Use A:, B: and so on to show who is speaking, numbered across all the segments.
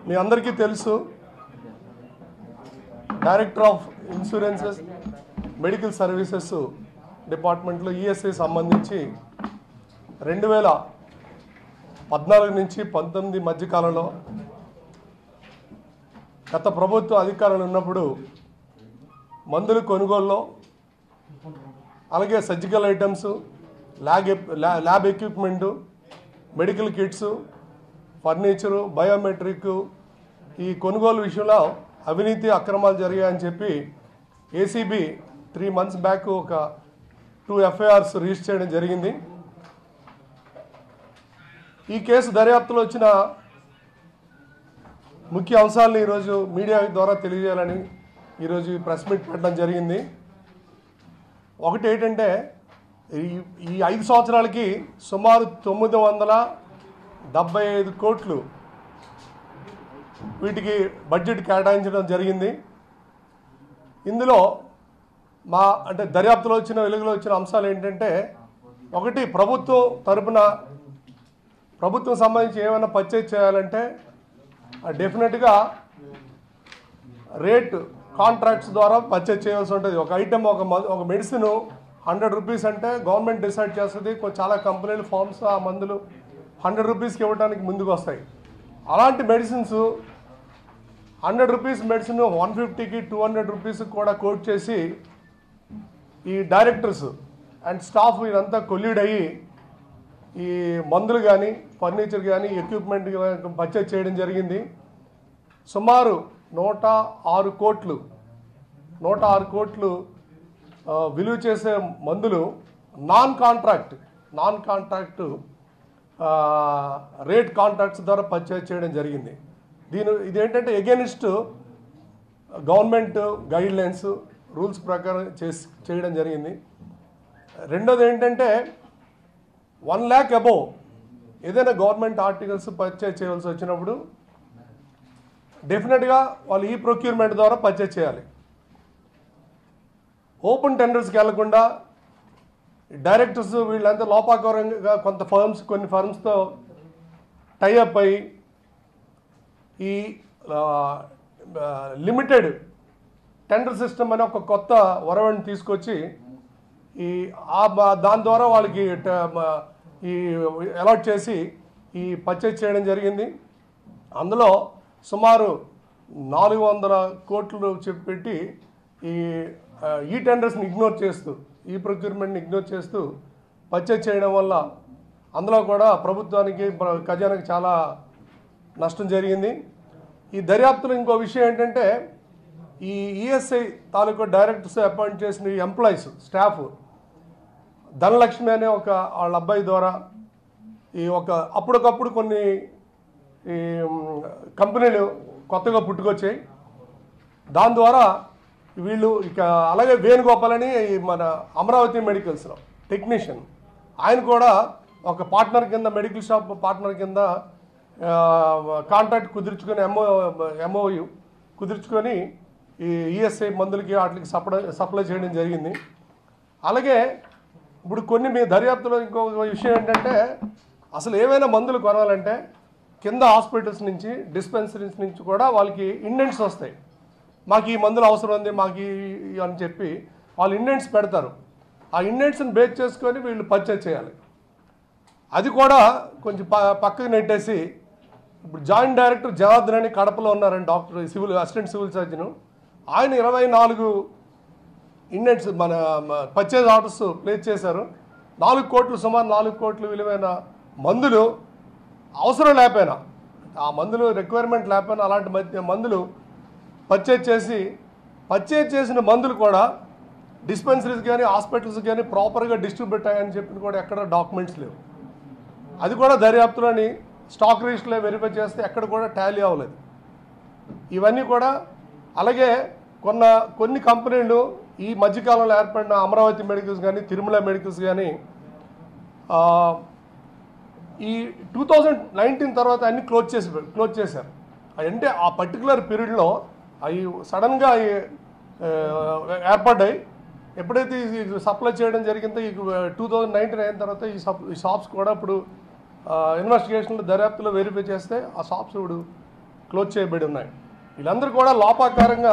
A: మీ అందరికీ తెలుసు director of insurances medical services డిపార్ట్మెంట్లో ఈఎస్ఐ సంబంధించి రెండు వేల పద్నాలుగు నుంచి పంతొమ్మిది మధ్యకాలంలో గత ప్రభుత్వ అధికారులు ఉన్నప్పుడు మందుల కొనుగోలులో అలాగే సర్జికల్ ఐటమ్స్ ల్యాబ్ ఎప్- ల్యా- lab equipment medical kits furniture biometric ఈ కొనుగోలు విషయంలో అవినీతి అక్రమాలు జరిగాయని చెప్పి ఏసీబీ త్రీ మంత్స్ బ్యాక్ ఒక టూ ఎఫ్ఐఆర్స్ రిజిస్టర్ చేయడం జరిగింది ఈ కేసు దర్యాప్తులో వచ్చిన ముఖ్య అంశాలను ఈరోజు మీడియా ద్వారా తెలియజేయాలని ఈరోజు ఈ ప్రెస్ మీట్ పెట్టడం జరిగింది ఒకటి ఏంటంటే ఈ ఈ ఐదు సంవత్సరాలకి సుమారు తొమ్మిది వందల డెబ్బై ఐదు కోట్లు వీటికి బడ్జెట్ కేటాయించడం జరిగింది ఇందులో మా అంటే దర్యాప్తులో వచ్చిన వెలుగులో వచ్చిన అంశాలు ఏంటంటే ఒకటి ప్రభుత్వం తరపున ప్రభుత్వం సంబంధించి ఏమైనా పర్చేజ్ చేయాలంటే డెఫినెట్గా రేట్ కాంట్రాక్ట్స్ ద్వారా పర్చేజ్ చేయాల్సి ఉంటుంది ఒక ఐటెం ఒక మందు ఒక మెడిసిన్ హండ్రెడ్ రూపీస్ అంటే గవర్నమెంట్ డిసైడ్ చేస్తుంది కొ- చాలా కంపెనీలు ఫార్మ్స్ ఆ మందులు హండ్రెడ్ రూపీస్కి ఇవ్వడానికి ముందుకు వస్తాయి అలాంటి medicines hundred rupees medicine one ఫిఫ్టీకి టూ హండ్రెడ్ రూపీస్కి కూడా కోట్ చేసి ఈ డైరెక్టర్స్ అండ్ స్టాఫ్ ఇదంతా కొల్లీడ్ అయ్యి ఈ మందులు కానీ ఫర్నిచర్ కానీ ఎక్విప్మెంట్ పర్చేజ్ చేయడం జరిగింది సుమారు నూట ఆరు కోట్లు నూట ఆరు కోట్లు ఆ, విలువ చేసే మందులు నాన్ కాంట్రాక్ట్ నాన్ కాంట్రాక్ట్ ఆ, రేట్ కాంట్రాక్ట్స్ ద్వారా పర్చేజ్ చేయడం జరిగింది దీని ఇదేంటంటే against government guidelines rules ప్రకారం చేసి చేయడం జరిగింది రెండోది ఏంటంటే వన్ ల్యాక్ అబోవ్ ఏదైనా గవర్నమెంట్ ఆర్టికల్స్ పర్చేజ్ చేయవలసి వచ్చినప్పుడు డెఫినెట్గా వాళ్ళు ఈ ప్రొక్యూర్మెంట్ ద్వారా పర్చేజ్ చేయాలి ఓపెన్ టెండర్స్కి వెళ్లకుండా డైరెక్టర్స్ వీళ్ళంతా లోపాకరంగా కొంత ఫర్మ్స్ కొన్ని ఫర్మ్స్తో టైఅప్ అయ్యి ఈ లిమిటెడ్ టెండర్ సిస్టమ్ అనే ఒక కొత్త వరవడిని తీసుకొచ్చి ఈ ఆ బ- దాని ద్వారా వాళ్ళకి ట- మ- ఈ అలాట్ చేసి ఈ పర్చేజ్ చేయడం జరిగింది అందులో సుమారు నాలుగు వందల కోట్లు చెప్పి పెట్టి ఈ ఆ, ఈ టెండర్స్ని ఇగ్నోర్ చేస్తూ ఈ ప్రొక్యూర్మెంట్ని ఇగ్నోర్ చేస్తూ పర్చేజ్ చేయడం వల్ల అందులో కూడా ప్రభుత్వానికి ప్ర- ఖజానాకి చాలా నష్టం జరిగింది ఈ దర్యాప్తులో ఇంకో విషయం ఏంటంటే ఈ ఈఎస్ఐ తాలూకా డైరెక్టర్స్ అపాయింట్ చేసిన ఎంప్లాయీస్ స్టాఫ్ ధనలక్ష్మి అనే ఒక వాళ్ళ అబ్బాయి ద్వారా ఈ ఒక అప్పటికప్పుడు కొన్ని ఈ మ్, కంపెనీలు కొత్తగా పుట్టుకొచ్చాయి దాని ద్వారా వీళ్ళు ఇక అలాగే వేణుగోపాల్ అని ఈ మన అమరావతి మెడికల్స్లో టెక్నీషియన్ ఆయన కూడా ఒక పార్ట్నర్ కింద మెడికల్ షాప్ పార్ట్నర్ కింద ఆ, కాంట్రాక్ట్ కుదుర్చుకొని ఎంఓ ఎంఓయు కుదుర్చుకొని ఈ ఈఎస్ఐ మందులకి వాటికి సప్లై సప్లై చేయడం జరిగింది అలాగే ఇప్పుడు కొన్ని మీ దర్యాప్తులో ఇంకో విషయం ఏంటంటే అసలు ఏవైనా మందులు కొనాలంటే కింద హాస్పిటల్స్ నుంచి డిస్పెన్సరీస్ నుంచి కూడా వాళ్ళకి ఇండెంట్స్ వస్తాయి మాకు ఈ మందులు అవసరం ఉంది మాకు ఈ అని చెప్పి వాళ్ళు ఇండెంట్స్ పెడతారు ఆ ఇండెంట్స్ని బేస్ చేసుకొని వీళ్ళు పర్చేజ్ చేయాలి అది కూడా కొంచెం ప పక్కకు నెట్టేసి ఇప్పుడు జాయింట్ డైరెక్టర్ జనార్దన్ అని కడపలో ఉన్నారని doctor civil assistant civil surgeon ఆయన ఇరవై నాలుగు ఇండెంట్స్ మన పర్చేజ్ ఆర్డర్స్ ప్లేస్ చేశారు నాలుగు కోట్లు సుమారు నాలుగు కోట్లు విలువైన మందులు అవసరం లేకపోయినా ఆ మందులు రిక్వైర్మెంట్ లేకపోయినా అలాంటి మధ్య మందులు పర్చేజ్ చేసి పర్చేజ్ చేసిన మందులు కూడా డిస్పెన్సరీస్ కానీ హాస్పిటల్స్ కానీ ప్రాపర్గా డిస్ట్రిబ్యూట్ అయ్యాయని చెప్పి కూడా ఎక్కడ డాక్యుమెంట్స్ లేవు అది కూడా దర్యాప్తులోని స్టాక్ రిజిస్టర్లో వెరిఫై చేస్తే ఎక్కడ కూడా టాలీ అవ్వలేదు ఇవన్నీ కూడా అలాగే కొన్న కొన్ని కంపెనీలు ఈ మధ్యకాలంలో ఏర్పడిన అమరావతి మెడికల్స్ కానీ తిరుమల మెడికల్స్ కానీ ఆ, ఈ టూ థౌజండ్ నైన్టీన్ తర్వాత అన్ని క్లోజ్ చేసి క్లోజ్ చేశారు అంటే ఆ పర్టికులర్ పీరియడ్లో అవి సడన్గా అవి ఆ, ఏర్పడ్డాయి ఎప్పుడైతే ఈ సప్లై చేయడం జరిగిందో ఈ టూ థౌజండ్ నైన్టీన్ అయిన తర్వాత ఈ సప్ ఈ షాప్స్ కూడా ఇప్పుడు ఇన్వెస్టిగేషన్లో దర్యాప్తులో వెరిఫై చేస్తే ఆ షాప్స్ ఇప్పుడు క్లోజ్ చేయబడి ఉన్నాయి వీళ్ళందరూ కూడా లోపాకారంగా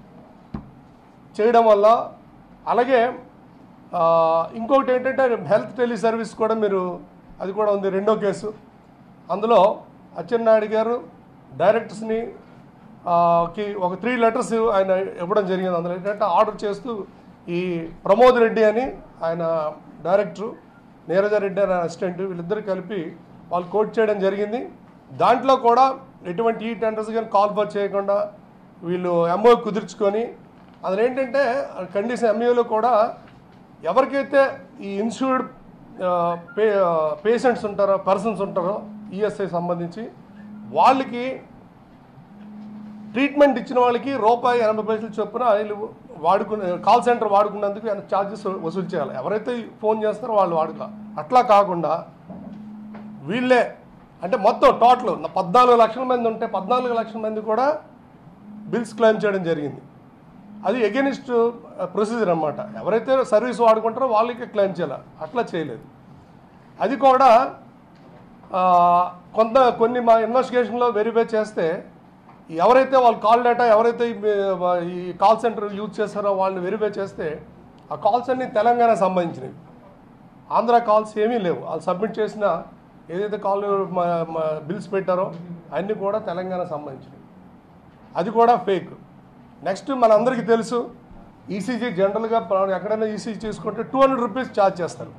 A: చేయడం వల్ల అలాగే ఆ, ఇంకొకటి ఏంటంటే హెల్త్ టెలి సర్వీస్ కూడా మీరు అది కూడా ఉంది రెండో కేసు అందులో అచ్చెన్నాయుడు గారు డైరెక్టర్స్ని ఆ, కి ఒక త్రీ లెటర్స్ ఆయన ఇవ్వడం జరిగింది అందులో ఏంటంటే ఆర్డర్ చేస్తూ ఈ ప్రమోద్ రెడ్డి అని ఆయన డైరెక్టరు నీరజారెడ్డి అని అసిస్టెంట్ వీళ్ళిద్దరు కలిపి వాళ్ళు కోట్ చేయడం జరిగింది దాంట్లో కూడా ఎటువంటి ఈ టెండర్స్ కానీ కాల్ ఫర్ చేయకుండా వీళ్ళు ఎంఓ కుదుర్చుకొని అందులో ఏంటంటే కండిషన్ ఎంఓలో కూడా ఎవరికైతే ఈ ఇన్సూర్డ్ పే పేషెంట్స్ ఉంటారో పర్సన్స్ ఉంటారో ఈఎస్ఐ సంబంధించి వాళ్ళకి ట్రీట్మెంట్ ఇచ్చిన వాళ్ళకి రూపాయి ఎనభై పైసలు చొప్పున వీళ్ళు వాడుకునే కాల్ సెంటర్ వాడుకున్నందుకు ఆయన ఛార్జెస్ వసూలు చేయాలి ఎవరైతే ఫోన్ చేస్తారో వాళ్ళు వాడుకో అట్లా కాకుండా వీళ్ళే అంటే మొత్తం టోటల్ పద్నాలుగు లక్షల మంది ఉంటే పద్నాలుగు లక్షల మంది కూడా బిల్స్ క్లెయిమ్ చేయడం జరిగింది అది ఎగెనిస్ట్ ప్రొసీజర్ అన్నమాట ఎవరైతే సర్వీస్ వాడుకుంటారో వాళ్ళకి క్లెయిమ్ చేయాలి అట్లా చేయలేదు అది కూడా ఆ, కొంత కొన్ని మా ఇన్వెస్టిగేషన్లో వెరిఫై చేస్తే ఎవరైతే వాళ్ళు కాల్ డేటా ఎవరైతే ఈ మీ- ఈ కాల్ సెంటర్ యూజ్ చేస్తారో వాళ్ళని వెరిఫై చేస్తే ఆ కాల్స్ అన్ని తెలంగాణ సంబంధించినవి ఆంధ్ర కాల్స్ ఏమీ లేవు వాళ్ళు సబ్మిట్ చేసిన ఏదైతే కాల్ బిల్స్ పెట్టారో అన్నీ కూడా తెలంగాణ సంబంధించినవి అది కూడా ఫేక్ నెక్స్ట్ మనందరికీ తెలుసు ఈసీజీ జనరల్గా మనం ఎక్కడైనా ఈసీజీ తీసుకుంటే టూ హండ్రెడ్ రూపీస్ ఛార్జ్ చేస్తారు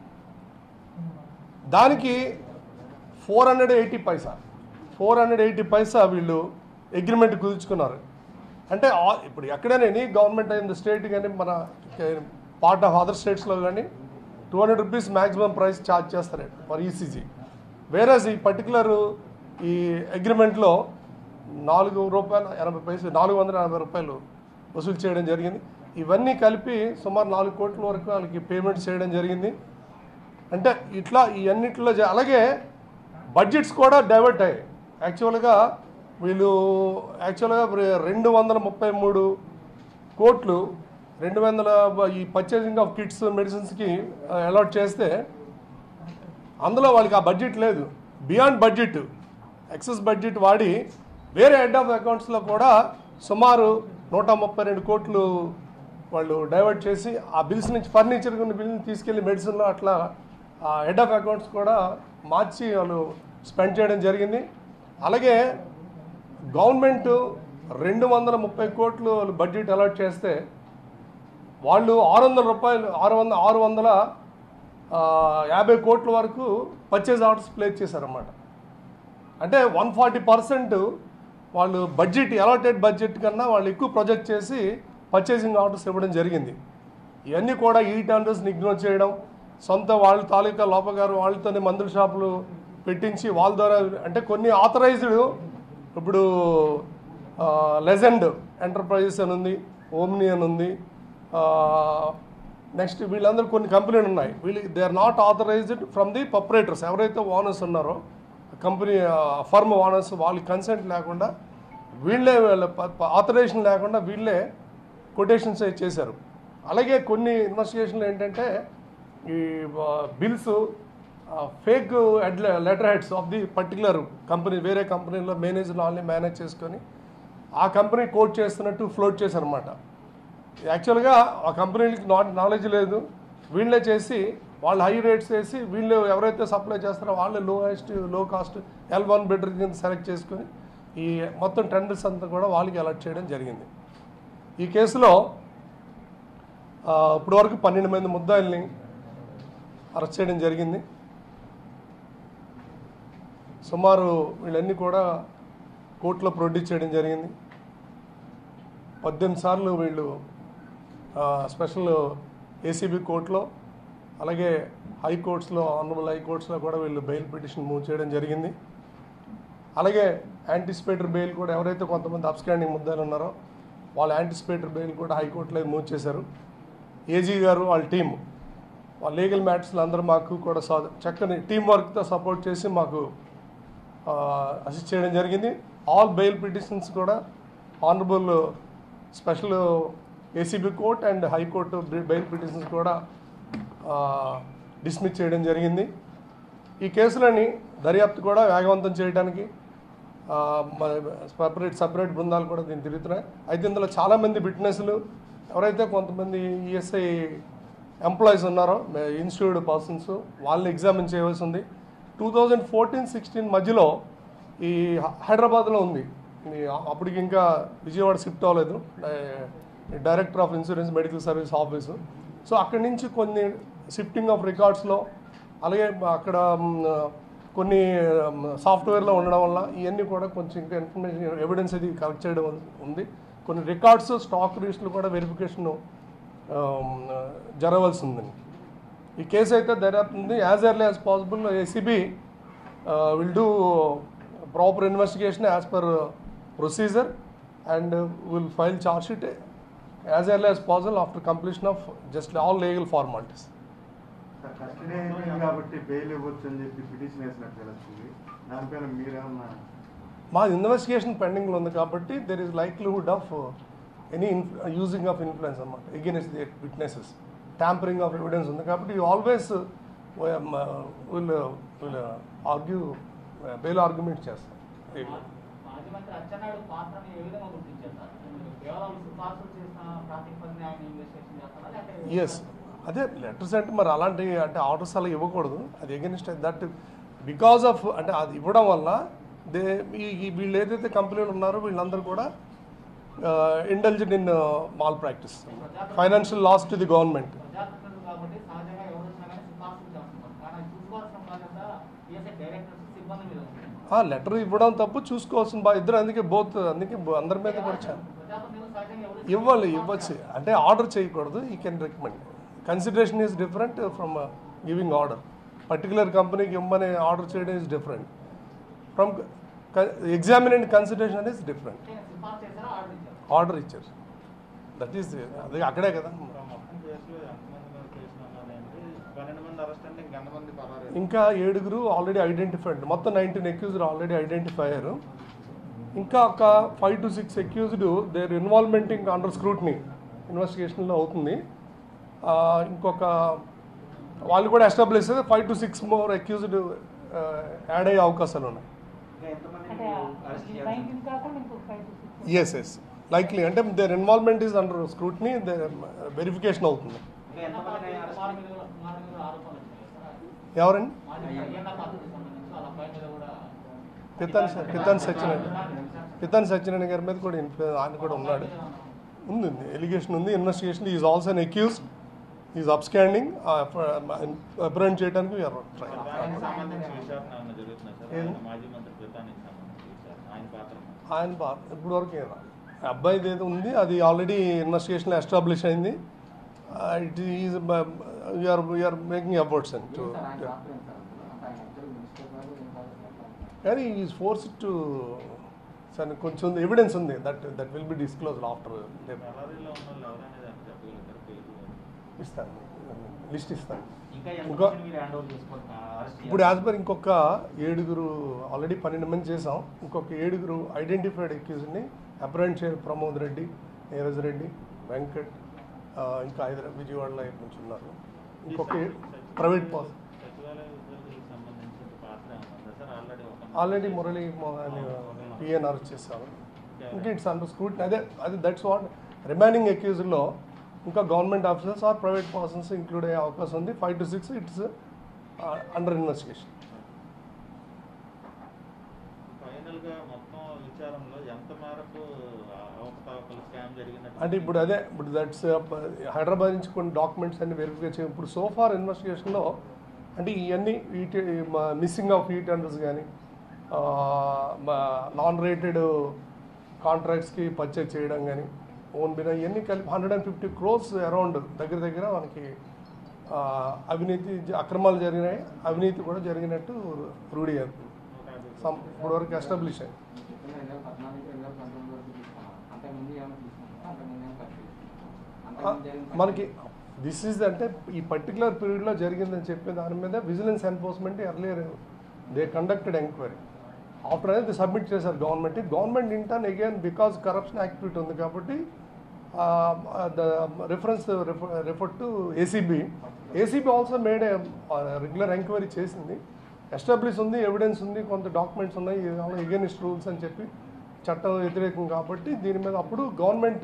A: దానికి four hundred eighty paisa four hundred eighty paisa వీళ్ళు అగ్రిమెంట్ కుదుర్చుకున్నారు అంటే ఆ- ఇప్పుడు ఎక్కడైనా ఎనీ గవర్నమెంట్ అయిన స్టేట్ కానీ మన పార్ట్ ఆఫ్ అదర్ స్టేట్స్లో కానీ two hundred rupees maximum price charge చేస్తారు ఫర్ ఈసీజీ వేరేస్ ఈ పర్టికులర్ ఈ అగ్రిమెంట్లో నాలుగు రూపాయల ఎనభై పైసలు నాలుగు వందల ఎనభై రూపాయలు వసూలు చేయడం జరిగింది ఇవన్నీ కలిపి సుమారు నాలుగు కోట్ల వరకు వాళ్ళకి పేమెంట్ చేయడం జరిగింది అంటే ఇట్లా ఈ అన్నింటిలో జ- అలాగే బడ్జెట్స్ కూడా డైవర్ట్ అయ్యాయి యాక్చువల్గా వీళ్ళు యాక్చువల్గా రె- రెండు వందల ముప్పై మూడు కోట్లు రెండు వందల బ- ఈ పర్చేసింగ్ ఆఫ్ కిట్స్ మెడిసిన్స్కి అలాట్ చేస్తే అందులో వాళ్ళకి ఆ బడ్జెట్ లేదు బియాండ్ బడ్జెట్ ఎక్సెస్ బడ్జెట్ వాడి వేరే హెడ్ ఆఫ్ అకౌంట్స్లో కూడా సుమారు నూట ముప్పై రెండు కోట్లు వాళ్ళు డైవర్ట్ చేసి ఆ బిల్స్ నుంచి ఫర్నిచర్ కొన్ని బిల్ని తీసుకెళ్లి మెడిసిన్లో అట్లా ఆ హెడ్ ఆఫ్ అకౌంట్స్ కూడా మార్చి వాళ్ళు స్పెండ్ చేయడం జరిగింది అలాగే గవర్నమెంట్ రెండు వందల ముప్పై కోట్లు వాళ్ళు బడ్జెట్ అలాట్ చేస్తే వాళ్ళు ఆరు వందల రూపాయలు ఆరు వందల ఆరు వందల ఆ, యాభై కోట్ల వరకు పర్చేజ్ ఆర్డర్స్ ప్లేస్ చేశారన్నమాట అంటే వన్ ఫార్టీ పర్సెంట్ వాళ్ళు బడ్జెట్ అలాటెడ్ బడ్జెట్ కన్నా వాళ్ళు ఎక్కువ ప్రొజెక్ట్ చేసి పర్చేసింగ్ ఆర్డర్స్ ఇవ్వడం జరిగింది ఇవన్నీ కూడా ఈ టెండర్స్ని ఇగ్నోర్ చేయడం సొంత వాళ్ళ తాలూకా లోపగారు వాళ్ళతోనే మందుల షాపులు పెట్టించి వాళ్ళ ద్వారా అంటే కొన్ని ఆథరైజ్డ్ ఇప్పుడు లెజెండ్ ఎంటర్ప్రైజెస్ అని ఉంది ఓమ్ని అని ఉంది నెక్స్ట్ వీళ్ళందరూ కొన్ని కంపెనీలు ఉన్నాయి వీళ్ళు they are not authorized from the proprietors ఎవరైతే ఓనర్స్ ఉన్నారో కంపెనీ ఫర్మ్ ఓనర్స్ వాళ్ళ కన్సెంట్ లేకుండా వీళ్ళే వీళ్ళ ఆథరైజేషన్ లేకుండా వీళ్ళే కొటేషన్స్ చేశారు అలాగే కొన్ని ఇన్వెస్టిగేషన్లు ఏంటంటే ఈ bills fake letterheads of the particular company వేరే కంపెనీలో మేనేజర్ వాళ్ళని మేనేజ్ చేసుకొని ఆ కంపెనీ కోట్ చేస్తున్నట్టు ఫ్లోట్ చేశారన్నమాట యాక్చువల్గా ఆ కంపెనీలకి నాట్ నాలెడ్జ్ లేదు వీళ్ళే చేసి వాళ్ళు హై రేట్స్ వేసి వీళ్ళు ఎవరైతే సప్లై చేస్తారో వాళ్ళే low highest low cost L one better కింద సెలెక్ట్ చేసుకొని ఈ మొత్తం టెండర్స్ అంతా కూడా వాళ్ళకి అలర్ట్ చేయడం జరిగింది ఈ కేసులో ఆ, ఇప్పటి వరకు పన్నెండు మంది ముద్దాయిల్ని అరెస్ట్ చేయడం జరిగింది సుమారు వీళ్ళన్నీ కూడా కోర్టులో ప్రొడ్యూస్ చేయడం జరిగింది పద్దెనిమిది సార్లు వీళ్ళు ఆ, స్పెషల్ ఏసీబీ కోర్టులో అలాగే హైకోర్ట్స్లో ఆనరబుల్ హైకోర్ట్స్లో కూడా వీళ్ళు బెయిల్ పిటిషన్ మూవ్ చేయడం జరిగింది అలాగే యాంటిసిపేటరీ బెయిల్ కూడా ఎవరైతే కొంతమంది అబ్స్కాండింగ్ ముద్దాలు ఉన్నారో వాళ్ళ యాంటిసిపేటరీ బెయిల్ కూడా హైకోర్టులో మూవ్ చేశారు ఏజీ గారు వాళ్ళ టీం వాళ్ళ లీగల్ మ్యాటర్స్లో అందరూ మాకు కూడా సా చక్కని టీం వర్క్తో సపోర్ట్ చేసి మాకు అసిస్ట్ చేయడం జరిగింది ఆల్ బెయిల్ పిటిషన్స్ కూడా honourable special ACB court and high court bail petitions కూడా డిస్మిస్ చేయడం జరిగింది ఈ కేసులని దర్యాప్తు కూడా వేగవంతం చేయడానికి ఆ, సపరేట్ సపరేట్ బృందాలు కూడా దీన్ని తిరుగుతున్నాయి అయితే ఇందులో చాలామంది బిట్నెస్లు ఎవరైతే కొంతమంది ఈఎస్ఐ ఎంప్లాయీస్ ఉన్నారో ఇన్స్టిట్యూట్ పర్సన్స్ వాళ్ళని ఎగ్జామిన్ చేయవలసి ఉంది టూ థౌజండ్ ఫోర్టీన్ సిక్స్టీన్ మధ్యలో ఈ హ- హైదరాబాద్లో ఉంది ఈ అప్పటికి ఇంకా విజయవాడ షిఫ్ట్ అవ్వలేదు డై- director of insurance medical service office so అక్కడి నుంచి కొన్ని షిఫ్టింగ్ ఆఫ్ రికార్డ్స్లో అలాగే అక్కడ మ్, కొన్ని సాఫ్ట్వేర్లో ఉండడం వల్ల ఇవన్నీ కూడా కొంచెం ఇంకా ఇన్ఫర్మేషన్ ఎవిడెన్స్ ఇది కలెక్ట్ చేయడం ఉంది కొన్ని రికార్డ్స్ స్టాక్ రిజిస్టర్లు కూడా వెరిఫికేషన్ జరగవలసి ఉందండి ఈ కేసు అయితే దర్యాప్తు ఉంది as early as possible ACB will do proper investigation as per procedure and will file charge sheet as early as possible after completion of just all legal formalities
B: sir, custody అయిపోయింది కాబట్టి bail ఇవ్వచ్చు అని చెప్పి petition వేసినట్టు తెలుస్తుంది దానిపైన మీరేమన్నా
A: మా ఇన్వెస్టిగేషన్ పెండింగ్లో ఉంది కాబట్టి there is likelihood of any using of influence అన్నమాట against the witnesses tampering of evidence ఉంది కాబట్టి you always will will argue bail argument చేస్తాం
C: మాజీ మంత్రి అచ్చెన్నాయుడు పాత్రని ఏ విధంగా గుర్తించారు సార్ మీరు కేవలం సిఫార్సులు చేసిన ప్రాతిపదికన ఆయన ఇన్వెస్టిగేషన్ చేస్తారా లేకపోతే
A: ఎస్ అదే లెటర్స్ అంటే మరి అలాంటి అంటే ఆర్డర్స్ అలా ఇవ్వకూడదు అది ఎగెనిస్ట్ దట్ బికాస్ ఆఫ్ అంటే అది ఇవ్వడం వల్ల దే ఈ- ఈ వీళ్ళు ఏదైతే కంపెనీలు ఉన్నారో వీళ్ళందరూ కూడా intelligent in malpractice financial loss to the government
C: ప్రజాప్రతినిధులు కాబట్టి సహజంగా ఎవరు వచ్చినా కానీ సిఫార్సులు చేస్తున్నారు కానీ అది చూసుకోవాల్సిన బాధ్యత టీఎస్ఐ డైరెక్టర్స్ సిబ్బంది మీద ఉంది
A: ఆ లెటర్ ఇవ్వడం తప్పు చూసుకోవాల్సిన బా ఇద్దరు అందుకే బోత్ అందుకే బో- అందరి మీద కూడా చాలా
C: ప్రజాప్రతినిధులు సహజంగా ఎవరు
A: ఇవ్వాలి ఇవ్వచ్చు అంటే ఆర్డర్ చేయకూడదు ఈ can recommend consideration is different from giving order particular కంపెనీకి ఇవ్వమని ఆర్డర్ చేయడం is different from examinant consideration అనేది డిఫరెంట్
C: అంటే సిఫార్సు చేశారా ఆర్డర్ ఇచ్చారు
A: ఆర్డర్ ఇచ్చారు దట్ ఈస్ అది అక్కడే కదా
D: మొత్తం కేసులో ఎంతమంది మీద కేసు నమోదైంది పన్నెండు మంది అరెస్ట్ అంటే ఇంకెంతమంది పరారు
A: ఇంకా ఏడుగురు ఆల్రెడీ ఐడెంటిఫైడ్ మొత్తం నైన్టీన్ అక్యూజ్డ్ ఆల్రెడీ ఐడెంటిఫై అయ్యారు ఇంకా ఒక five to six accused their involvement ఇంకా అండర్ స్క్రూట్నీ ఇన్వెస్టిగేషన్లో అవుతుంది ఆ, ఇంకొక వాళ్ళు కూడా ఎస్టాబ్లిష్ అయితే five to six more accused add అయ్యే అవకాశాలు ఉన్నాయి
E: అంటే నైన్టీన్ కాకుండా ఇంకొక five to six
A: is is likely అంటే their involvement is under scrutiny their verification అవుతుంది
C: కుమార్ మీద కూడా- కుమార్ మీద కూడా ఆరోపణలు వచ్చినాయి సార్
A: ఎవరండి
C: మాజీ అయ్యన్న పాత్రకు సంబంధించి వాళ్ళ అబ్బాయి మీద కూడా
A: పితాన్ పితాన్ సత్యనారాయణ పితాన్ సత్యనారాయణ గారి మీద కూడా ఇన్ఫ్లుయెన్స్ ఆయన కూడా ఉన్నాడు ఉంది ఉంది ఎలిగేషన్ ఉంది investigation is also an accused is absconding apprehend చేయడానికి we are trying.
D: దానికి సంబంధించి విచారణ ఏమైనా జరుగుతుందా సార్
A: ఏది?
D: ఆయన మాజీ మంత్రి ప్రతానికి సంబంధించి విచారణ ఆయన పాత్ర
A: ఆయన బా ఇప్పుడు వరకు ఏం రాలేదు. అబ్బాయిది ఏదో ఉంది అది ఆల్రెడీ ఇన్వెస్టిగేషన్ ఎస్టాబ్లిష్ అయింది it is you're you're making efforts and to కానీ ఈజ్ ఫోర్స్ టు సరే కొంచెం ఎవిడెన్స్ ఉంది that that will be disclosed after
D: బెల్లారీలో ఉన్న వాళ్ళు ఎవరనేది అని చెప్పగలుగుతారు పేరు
A: ఇస్తాను లిస్ట్ ఇస్తాను
F: ఇంకా
A: ఇంకో
F: ఎంత మీరు హ్యాండ్ ఓవర్ చేసుకుంటున్నారు అరెస్ట్
A: ఇప్పుడు యాజ్ పర్ ఇంకొక ఏడుగురు ఆల్రెడీ పన్నెండు మంది చేసాం ఇంకొక ఏడుగురు ఐడెంటిఫైడ్ ఎక్యూజ్ని అప్రెంట్ చే ప్రమోద్ రెడ్డి నీరజ్ రెడ్డి వెంకట్ ఆ, ఇంకా హైదరాబాద్ విజయవాడలో నుంచి ఉన్నారు ఇంకొక ఏ- ప్రైవేట్ పాస్
D: సచివాలయ ఉద్యోగులకు సంబంధించిన పాత్ర ఏమైనా ఉందా సార్ ఆల్రెడీ ఒక
A: ఆల్రెడీ మురళి పిఎన్ఆర్ చేశారు ఇంకా ఇట్స్ అండర్ స్క్రూట్ అదే అది దట్స్ వాట్ రిమైనింగ్ అక్యూజ్లో ఇంకా government officers or private persons include అయ్యే అవకాశం ఉంది five to six it's under investigation
D: ఫైనల్గా మొత్తం విచారంలో ఎంత మేరకు అవకతవకలు స్కామ్ జరిగినట్టు
A: అంటే ఇప్పుడు అదే ఇప్పుడు దట్స్ హైదరాబాద్ నుంచి కొన్ని డాక్యుమెంట్స్ అన్ని వెరిఫై చేయ ఇప్పుడు సోఫార్ ఇన్వెస్టిగేషన్లో అంటే ఇవన్నీ ఈటీ మిస్సింగ్ ఆఫ్ ఈ టెండర్స్ కానీ నాన్ రేటెడ్ కాంట్రాక్ట్స్కి పర్చేజ్ చేయడం కానీ ఓన్ బినా ఇవన్నీ కలిపి hundred and fifty crores around దగ్గర దగ్గర మనకి ఆ, అవినీతి జ- అక్రమాలు జరిగినాయి అవినీతి కూడా జరిగినట్టు రూఢి అవుతుంది
D: నూట యాభై
A: సమ్ ఇప్పుడు వరకు ఎస్టాబ్లిష్ అయింది
G: రెండు వేల పద్నాలుగు రెండు వేల పంతొమ్మిది వరకు తీసుకున్నాం అంతకుముందు ఏమైనా తీసుకున్నాం అంతకుముందు ఏమైనా ఖర్చు
A: ఆ,
G: అంతకుముందు జరిగిన
A: మనకి దిస్ ఈజ్ అంటే ఈ పర్టికులర్ పీరియడ్లో జరిగిందని చెప్పే దాని మీద vigilance enforcement earlier they conducted enquiry after అనేది సబ్మిట్ చేశారు government government intern again because corruption activity ఉంది కాబట్టి the reference refer to ACB ACB also made regular enquiry చేసింది ఎస్టాబ్లిష్ ఉంది ఎవిడెన్స్ ఉంది కొంత డాక్యుమెంట్స్ ఉన్నాయి ఎగెనిస్ట్ రూల్స్ అని చెప్పి చట్టం వ్యతిరేకం కాబట్టి దీని మీద అప్పుడు గవర్నమెంట్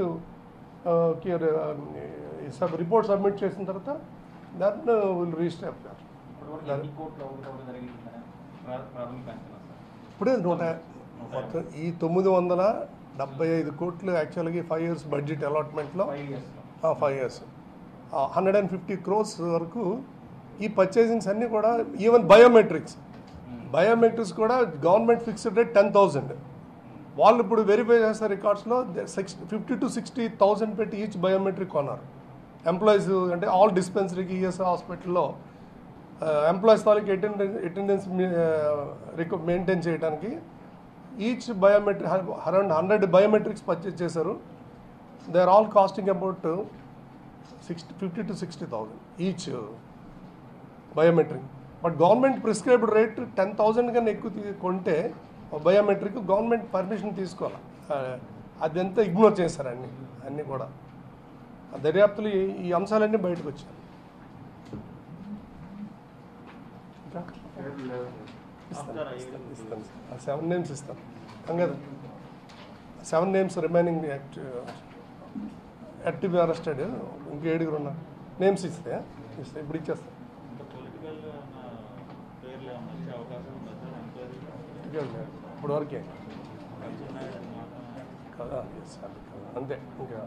A: రిపోర్ట్ సబ్మిట్ చేసిన తర్వాత దాన్ని విల్ రిజిస్టర్
F: ఇప్పటివరకు ఎన్ని కోట్లు అవ్వడం జరిగిందని ప్రాథమిక అంచనా సార్
A: ఇప్పుడే నూట మొత్తం ఈ తొమ్మిది వందల డెబ్బై ఐదు కోట్లు యాక్చువల్గా ఫైవ్ ఇయర్స్ బడ్జెట్ అలాట్మెంట్లో
F: ఫైవ్ ఇయర్స్లో
A: five years hundred and fifty crores వరకు ఈ పర్చేసింగ్స్ అన్నీ కూడా ఈవెన్ బయోమెట్రిక్స్ బయోమెట్రిక్స్ కూడా government fixed rate ten thousand వాళ్ళు ఇప్పుడు వెరిఫై చేస్తారు రికార్డ్స్లో six fifty to sixty thousand పెట్టి ఈచ్ బయోమెట్రిక్ కొన్నారు ఎంప్లాయీస్ అంటే ఆల్ డిస్పెన్సరీకి ఈఎస్ హాస్పిటల్లో ఎంప్లాయీస్ తాలూకు అటెండెన్స్ అటెండెన్స్ రికో మెయింటైన్ చేయడానికి each biometric around hundred biometrics purchase చేశారు they are all costing about sixty fifty to sixty thousand each biometric but government prescribed rate ten thousand కన్నా ఎక్కువ తీ- కొంటే బయోమెట్రిక్ గవర్నమెంట్ పర్మిషన్ తీసుకోవాలి ఆ, అదంతా ఇగ్నోర్ చేశారు అన్ని అన్నీ కూడా ఆ దర్యాప్తులు ఈ- ఈ అంశాలన్నీ బయటకు వచ్చాయి ఇంకా?
B: పేర్లు లేవు
A: ఇస్తాను ఇస్తాను ఇస్తాను సార్ సెవెన్ నేమ్స్ ఇస్తాను కదా seven names remaining active arrested ఇంకా ఏడుగురు ఉన్నారు నేమ్స్ ఇస్తే ఇస్తే ఇప్పుడు ఇచ్చేస్తాను
D: ఇంకా పొలిటికల్ పేర్లు ఏమన్నా వచ్చే అవకాశం ఉందా సార్ ఎంక్వైరీ
A: ఇంకా లేదు. ఇప్పుడు వరకే
D: అచ్చెన్నాయుడు మాట
A: కదా yes, అది కదా. అంతే ఇంకా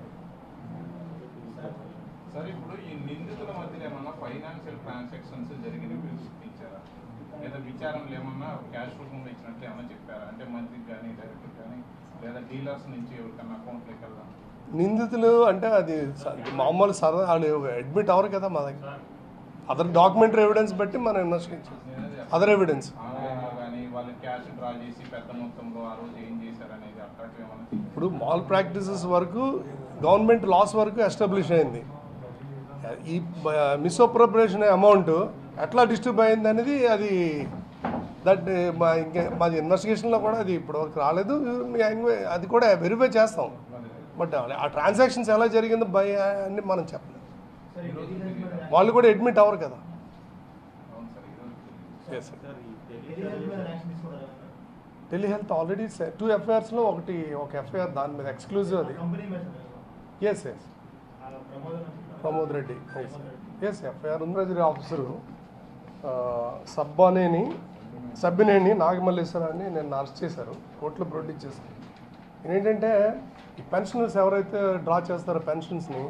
H: సార్ ఇప్పుడు ఈ నిందితుల మధ్య ఏమన్నా ఫైనాన్షియల్ ట్రాన్సాక్షన్స్ జరిగినవి మీరు గుర్తించారా లేదా విచారణలు ఏమన్నా క్యాష్ రూపంలో ఇచ్చినట్లు ఏమన్నా చెప్పారా అంటే మంత్రికి కానీ డైరెక్టర్ కానీ లేదా డీలర్స్ నుంచి ఎవరికన్నా అకౌంట్లోకి వెళ్దాం
A: నిందితులు అంటే అది స- మామూలు సరదా వాళ్ళు అడ్మిట్ అవ్వరు కదా మా దగ్గర అదర్ డాక్యుమెంటరీ ఎవిడెన్స్ బట్టి మనం ఇన్వెస్టిగేషన్ అదర్ ఎవిడెన్స్
H: ఆన్లైన్లో కానీ వాళ్ళు క్యాష్ డ్రా చేసి పెద్ద మొత్తంలో ఆ రోజు ఏం చేశారనేది అట్లాంటివి ఏమన్నా
A: ఇప్పుడు మాల్ ప్రాక్టీసెస్ వరకు గవర్నమెంట్ లాస్ వరకు ఎస్టాబ్లిష్ అయింది ఈ మిస్అప్రోప్రియేషన్ అమౌంట్ ఎట్లా డిస్ట్రిబ్యూట్ అయింది అనేది అది దట్ మా ఇంకా మాది ఇన్వెస్టిగేషన్లో కూడా అది ఇప్పటివరకు రాలేదు అది కూడా వెరిఫై చేస్తాం బట్ ఆ ట్రాన్సాక్షన్స్ ఎలా జరిగిందో బై అని మనం చెప్పలేం వాళ్ళు కూడా అడ్మిట్ అవ్వరు కదా
H: అవును సార్ ఈరోజు
A: ఎస్
D: సార్ ఈ తెలియదు
A: టెలిహెల్త్ ఆల్రెడీ టూ ఎఫ్ఐఆర్స్లో ఒకటి ఒక ఎఫ్ఐఆర్ దాని మీద ఎక్స్క్లూజివ్ అది S S Pramod Reddy S FIR ఉంద్రజిరి ఆఫీసరు ఆ, సబ్బానేని సబ్బినేని నాగమల్లేశ్వరాన్ని నేను అరెస్ట్ చేశారు కోర్టులో ప్రొడ్యూస్ చేశారు ఏంటంటే ఈ పెన్షనర్స్ ఎవరైతే డ్రా చేస్తారో పెన్షన్స్ని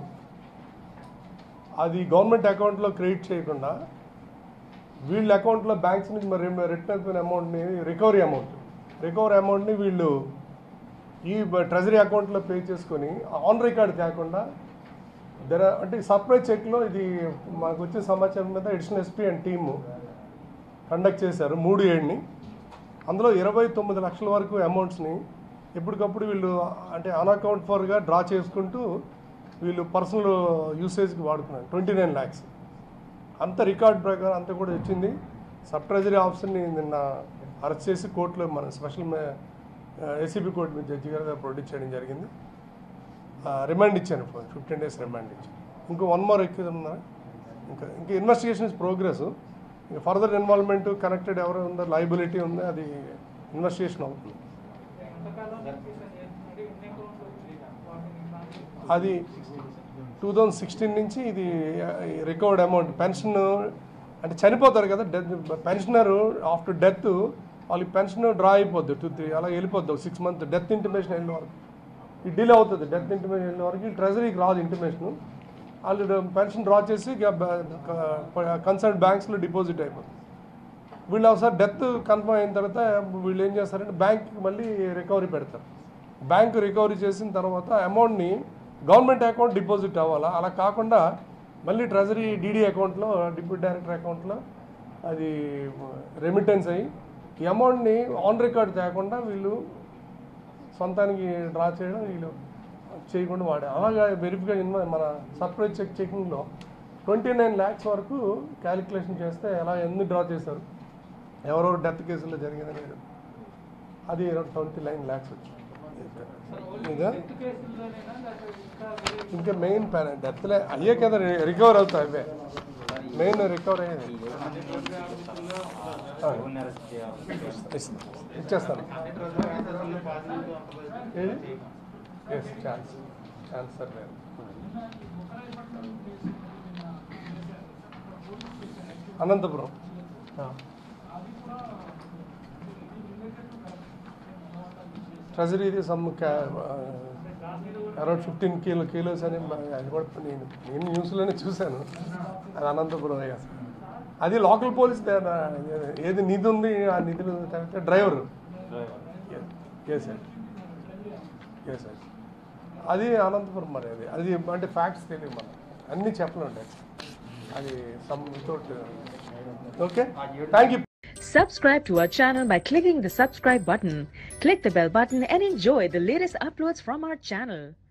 A: అది గవర్నమెంట్ అకౌంట్లో క్రెడిట్ చేయకుండా వీళ్ళ అకౌంట్లో బ్యాంక్స్ నుంచి మరి రిటర్న్ అయిపోయిన అమౌంట్ని రికవరీ అమౌంట్ రికవరీ అమౌంట్ని వీళ్ళు ఈ ట్రెజరీ అకౌంట్లో పే చేసుకొని ఆన్ రికార్డ్ కాకుండా దర అంటే సర్ప్రైజ్ చెక్లో ఇది మాకు వచ్చిన సమాచారం మీద additional SP and team conduct చేశారు మూడు ఏడుని అందులో ఇరవై తొమ్మిది లక్షల వరకు అమౌంట్స్ని ఎప్పటికప్పుడు వీళ్ళు అంటే అన్అకౌంట్ ఫర్గా డ్రా చేసుకుంటూ వీళ్ళు పర్సనల్ యూసేజ్కి వాడుకున్నారు ట్వంటీ నైన్ ల్యాక్స్ అంత రికార్డ్ ప్రకారం అంతా కూడా వచ్చింది సబ్ ట్రెజరీ ఆఫీసర్ని నిన్న అరెస్ట్ చేసి కోర్టులో మన స్పెషల్ ఏసీబీ కోర్టు మీద జడ్జి గారు ప్రొడ్యూస్ చేయడం జరిగింది రిమాండ్ ఇచ్చాను ఫిఫ్టీన్ డేస్ రిమాండ్ ఇచ్చాను ఇంకో వన్ మోర్ ఎక్కువ ఉన్నా ఇంకా ఇంకా ఇన్వెస్టిగేషన్ ఇస్ ప్రోగ్రెస్ ఇంకా ఫర్దర్ ఇన్వాల్వ్మెంట్ కనెక్టెడ్ ఎవరు ఉందో లైబిలిటీ ఉందో అది ఇన్వెస్టిగేషన్ అవుతుంది
E: ఎంతకాలం సర్వీసెస్ చేస్తుంటే ఎన్ని అకౌంట్లు వచ్చినాయి వాటిని ట్రాన్స్ఫర్
A: అది టూ థౌజండ్ సిక్స్టీన్ నుంచి ఇది రికవర్డ్ అమౌంట్ పెన్షన్ అంటే చనిపోతారు కదా డెత్ పెన్షనర్ ఆఫ్టర్ డెత్ వాళ్ళకి పెన్షన్ డ్రా అయిపోద్ది టూ త్రీ అలా వెళ్ళిపోద్ది సిక్స్ మంత్ డెత్ ఇంటిమేషన్ వెళ్ళిన వరకు ఈ డిలే అవుతుంది డెత్ ఇంటిమేషన్ వెళ్ళిన వరకు ట్రెజరీకి రాదు ఇంటిమేషన్ వాళ్ళు పెన్షన్ డ్రా చేసి కన్సర్న్ బ్యాంక్స్లో డిపాజిట్ అయిపోతుంది వీళ్ళు ఒకసారి డెత్ కన్ఫర్మ్ అయిన తర్వాత వీళ్ళు ఏం చేస్తారంటే బ్యాంక్కి మళ్ళీ రికవరీ పెడతారు బ్యాంక్ రికవరీ చేసిన తర్వాత అమౌంట్ని గవర్నమెంట్ అకౌంట్ డిపాజిట్ అవ్వాలా అలా కాకుండా మళ్ళీ ట్రెజరీ డీడీ అకౌంట్లో డిప్యూటీ డైరెక్టర్ అకౌంట్లో అది రెమిటెన్స్ అయ్యి ఈ అమౌంట్ని ఆన్ రికార్డ్ తేకుండా వీళ్ళు సొంతానికి డ్రా చేయడం వీళ్ళు చేయకుండా వాడే అలాగా వెరిఫిగా మన సర్ప్రైజ్ చెక్ చెకింగ్లో ట్వంటీ నైన్ ల్యాక్స్ వరకు క్యాలిక్యులేషన్ చేస్తే ఎలా ఎన్ని డ్రా చేశారు ఎవరెవరు డెత్ కేసుల్లో జరిగిందని అది ట్వంటీ నైన్ ల్యాక్స్ వచ్చింది ఇదా
E: డెత్ కేసుల్లోనేనా లేకపోతే ఇంకా వేరే
A: ఇంకా మెయిన్ డెత్లే అయ్యే కదా రికవర్ అవుతాయి అవే మెయిన్ రికవర్ అయ్యేది
D: అన్ని ట్రెజరీ ఆఫీసుల్లో
A: ఆ,
F: ఎవరిని అరెస్ట్ చేయాలి
A: ఇస్తా- ఇచ్చేస్తాను
D: అన్ని ట్రెజరీ ఆఫీసుల్లో పాజిటివ్ ఉంటుంది
A: ఏది ఎస్ ఛాన్స్ ఛాన్స్ సార్ లేదు అనంతపురం ట్రెజరీది some around fifteen kilo kilos అని మ- అది కూడా నేను నేను న్యూస్లోనే చూశాను అది అనంతపురం yes. అది లోకల్ పోలీస్ ఏది నిధి ఉంది ఆ నిధులు తర్వాత driver yes sir yes sir అది అనంతపురం మరి అది అది అంటే ఫ్యాక్ట్స్ తెలియదు మనం అన్నీ చెప్పలేండి అది some without okay thank you
I: Subscribe to our channel by clicking the subscribe button. Click the bell button and enjoy the latest uploads from our channel.